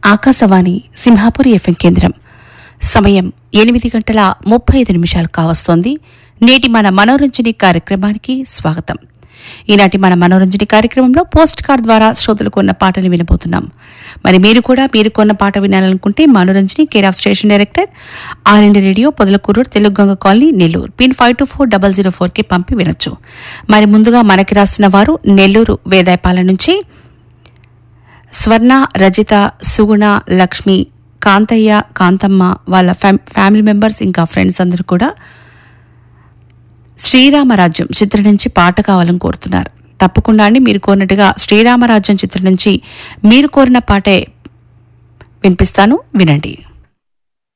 Akashvani Simhapuri FM కేంద్రం సమయం ఎనిమిది గంటల ముప్పై ఐదు నిమిషాలు కావస్తోంది నేటి మన మనోరంజని కార్యక్రమానికి స్వాగతం ఈనాటి మన మనోరంజని కార్యక్రమంలో పోస్ట్ కార్డ్ ద్వారా శ్రోతలు కొన్న పాటలు వినబోతున్నాం మరి మీరు కూడా మీరు కొన్న పాట వినాలనుకుంటే Manoranjani care of station director All India Radio Podalakuru Telugu Ganga colony Nellore pin five two four double zero ఫోర్కి పంపి వినొచ్చు మరి ముందుగా మనకి రాసిన వారు నెల్లూరు వేదాయపాల నుంచి స్వర్ణ రజిత సుగుణ లక్ష్మి కాంతయ్య కాంతమ్మ వాళ్ళ ఫ్యామ్- ఫ్యామిలీ మెంబర్స్ ఇంకా ఫ్రెండ్స్ అందరూ కూడా శ్రీరామరాజ్యం చిత్రం నుంచి పాట కావాలని కోరుతున్నారు తప్పకుండా అండి మీరు కోరినట్టుగా శ్రీరామరాజ్యం చిత్రం నుంచి మీరు కోరిన పాటే వినిపిస్తాను వినండి